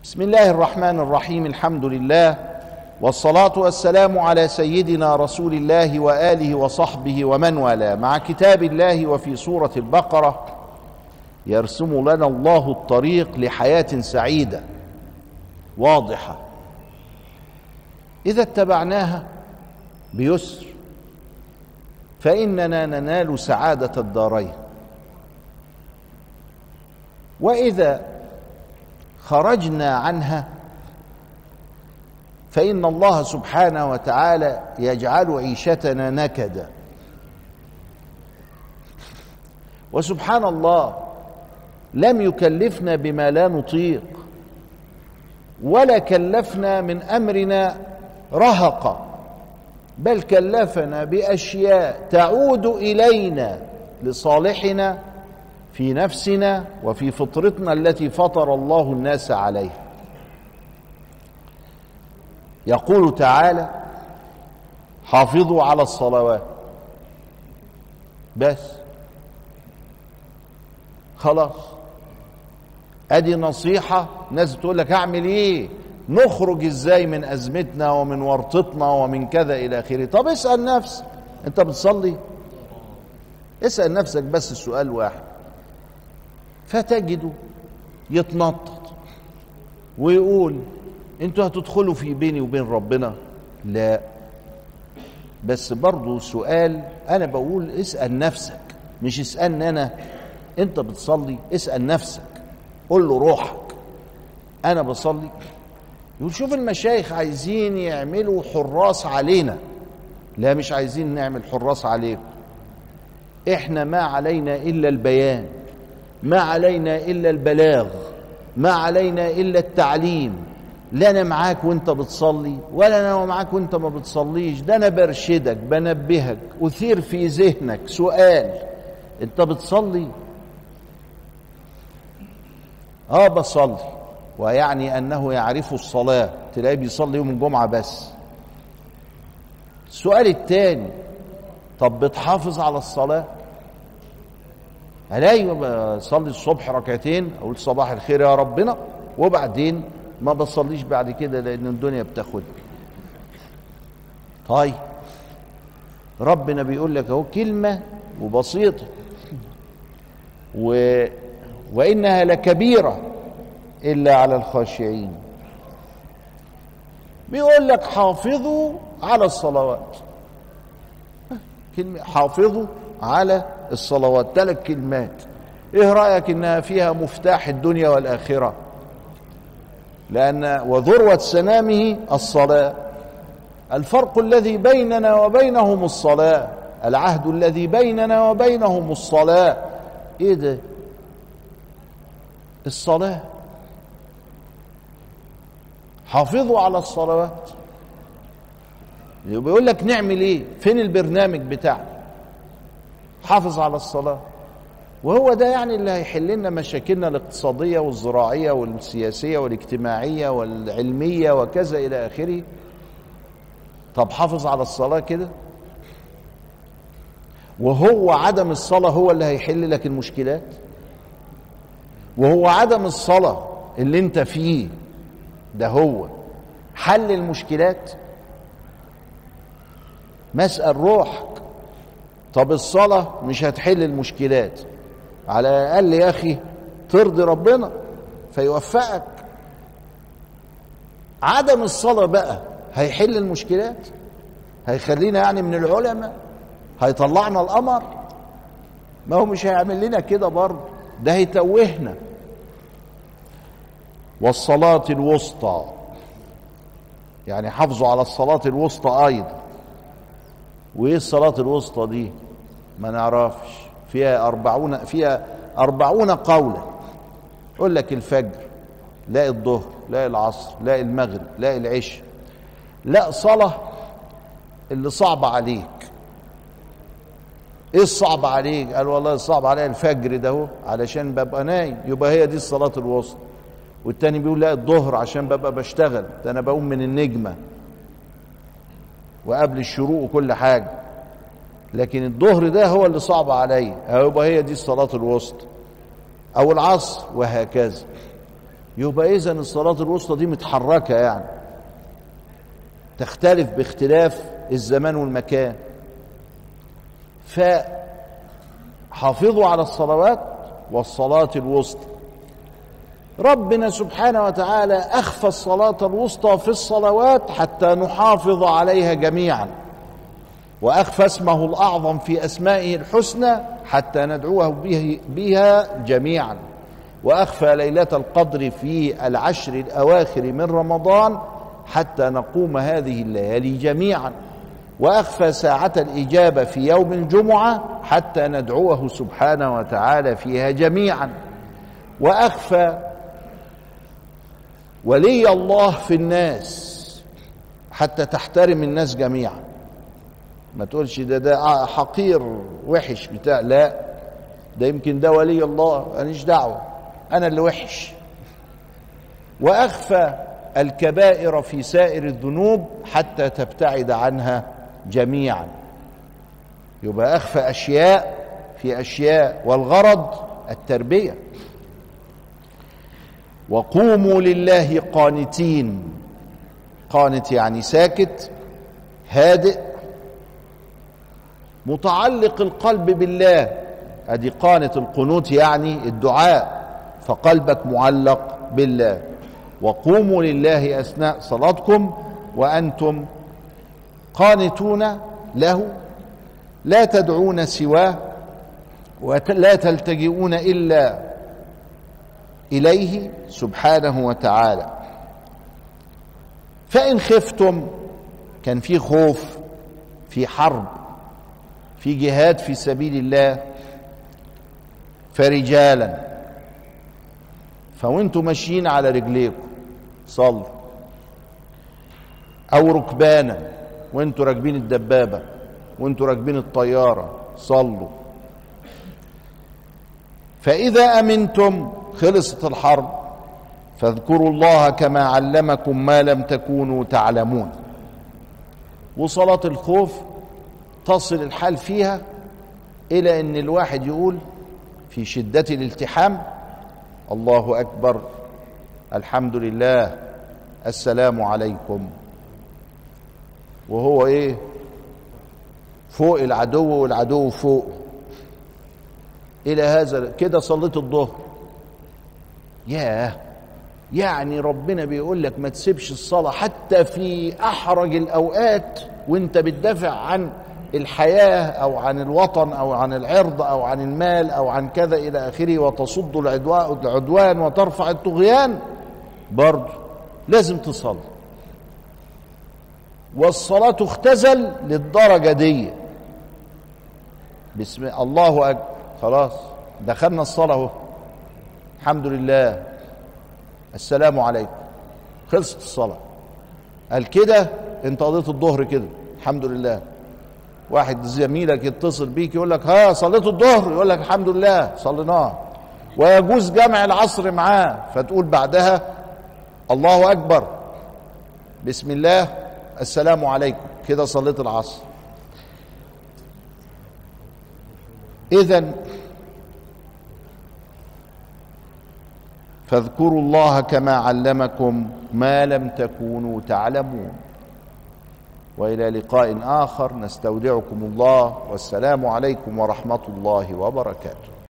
بسم الله الرحمن الرحيم الحمد لله والصلاه والسلام على سيدنا رسول الله واله وصحبه ومن والاه مع كتاب الله وفي سوره البقره يرسم لنا الله الطريق لحياه سعيده واضحه اذا اتبعناها بيسر فاننا ننال سعاده الدارين واذا خرجنا عنها فان الله سبحانه وتعالى يجعل عيشتنا نكدا وسبحان الله لم يكلفنا بما لا نطيق ولا كلفنا من امرنا رهقا بل كلفنا باشياء تعود الينا لصالحنا في نفسنا وفي فطرتنا التي فطر الله الناس عليها يقول تعالى حافظوا على الصلوات بس خلاص ادي نصيحه ناس بتقول لك اعمل ايه نخرج ازاي من ازمتنا ومن ورطتنا ومن كذا الى اخره طب اسال نفسك انت بتصلي اسال نفسك بس السؤال واحد فتجده يتنطط ويقول انتوا هتدخلوا في بيني وبين ربنا لا بس برضو سؤال انا بقول اسال نفسك مش اسالني انا انت بتصلي اسال نفسك قول له روحك انا بصلي يقول شوف المشايخ عايزين يعملوا حراس علينا لا مش عايزين نعمل حراس عليكم احنا ما علينا الا البيان ما علينا الا البلاغ ما علينا الا التعليم لا انا معاك وانت بتصلي ولا انا معاك وانت ما بتصليش ده انا برشدك بنبهك اثير في ذهنك سؤال انت بتصلي اه بصلي ويعني انه يعرف الصلاه تلاقيه بيصلي يوم الجمعه بس السؤال الثاني طب بتحافظ على الصلاه الاقي بصلي الصبح ركعتين اقول صباح الخير يا ربنا وبعدين ما بصليش بعد كده لان الدنيا بتاخدني طيب ربنا بيقول لك اهو كلمه وبسيطه و وانها لكبيره الا على الخاشعين بيقول لك حافظوا على الصلوات كلمه حافظوا على الصلوات ثلاث كلمات ايه رايك انها فيها مفتاح الدنيا والاخره لان وذروه سنامه الصلاه الفرق الذي بيننا وبينهم الصلاه العهد الذي بيننا وبينهم الصلاه ايه ده الصلاه حافظوا على الصلوات بيقول لك نعمل ايه فين البرنامج بتاعنا حافظ على الصلاة وهو ده يعني اللي هيحل لنا مشاكلنا الاقتصادية والزراعية والسياسية والاجتماعية والعلمية وكذا إلى آخره طب حافظ على الصلاة كده وهو عدم الصلاة هو اللي هيحل لك المشكلات وهو عدم الصلاة اللي انت فيه ده هو حل المشكلات مسأل روحك طب الصلاة مش هتحل المشكلات على الأقل يا أخي ترضي ربنا فيوفقك عدم الصلاة بقى هيحل المشكلات هيخلينا يعني من العلماء هيطلعنا القمر ما هو مش هيعمل لنا كده برضه ده هيتوهنا والصلاة الوسطى يعني حافظوا على الصلاة الوسطى أيضا وايه الصلاة الوسطى دي ما نعرفش فيها أربعون فيها أربعون قولا يقول لك الفجر لا الظهر لا العصر لا المغرب لا العشاء لا صلاة اللي صعبة عليك ايه الصعب عليك قال والله الصعب عليا الفجر ده هو علشان ببقى نايم يبقى هي دي الصلاة الوسطى والتاني بيقول لا الظهر عشان ببقى بشتغل ده انا بقوم من النجمه وقبل الشروق وكل حاجة لكن الظهر ده هو اللي صعب عليا يبقى هي دي الصلاة الوسطى أو العصر وهكذا يبقى اذا الصلاه الوسطى دي متحركه يعني تختلف باختلاف الزمان والمكان فحافظوا على الصلوات والصلاه الوسطى ربنا سبحانه وتعالى اخفى الصلاه الوسطى في الصلوات حتى نحافظ عليها جميعا واخفى اسمه الاعظم في اسمائه الحسنى حتى ندعوه به بها جميعا واخفى ليله القدر في العشر الاواخر من رمضان حتى نقوم هذه الليالي جميعا واخفى ساعه الاجابه في يوم الجمعه حتى ندعوه سبحانه وتعالى فيها جميعا واخفى ولي الله في الناس حتى تحترم الناس جميعا ما تقولش ده ده حقير وحش بتاع لا ده يمكن ده ولي الله ماليش دعوه انا اللي وحش واخفى الكبائر في سائر الذنوب حتى تبتعد عنها جميعا يبقى اخفى اشياء في اشياء والغرض التربيه وقوموا لله قانتين قانت يعني ساكت هادئ متعلق القلب بالله ادي قانت القنوت يعني الدعاء فقلبك معلق بالله وقوموا لله اثناء صلاتكم وانتم قانتون له لا تدعون سواه ولا تلتجئون الا اليه سبحانه وتعالى فان خفتم كان في خوف في حرب في جهاد في سبيل الله فرجالا فوانتم ماشيين على رجليكم صلوا او ركبانا وانتوا راكبين الدبابه وانتوا راكبين الطياره صلوا فاذا امنتم خلصت الحرب فاذكروا الله كما علمكم ما لم تكونوا تعلمون وصلاه الخوف تصل الحال فيها الى ان الواحد يقول في شده الالتحام الله اكبر الحمد لله السلام عليكم وهو ايه فوق العدو والعدو فوق الى هذا كده صليت الظهر ياه يعني ربنا بيقول لك ما تسيبش الصلاه حتى في احرج الاوقات وانت بتدافع عن الحياه او عن الوطن او عن العرض او عن المال او عن كذا الى اخره وتصد العدوان وترفع الطغيان برضه لازم تصلي والصلاة اختزل للدرجة دي بسم الله أكبر خلاص دخلنا الصلاة اهو الحمد لله السلام عليكم خلصت الصلاة قال كده انت قضيت الظهر كده الحمد لله واحد زميلك يتصل بيك يقول لك ها صليت الظهر يقول لك الحمد لله صليناه ويجوز جمع العصر معاه فتقول بعدها الله اكبر بسم الله السلام عليكم كده صليت العصر اذا فاذكروا الله كما علمكم ما لم تكونوا تعلمون والى لقاء اخر نستودعكم الله والسلام عليكم ورحمه الله وبركاته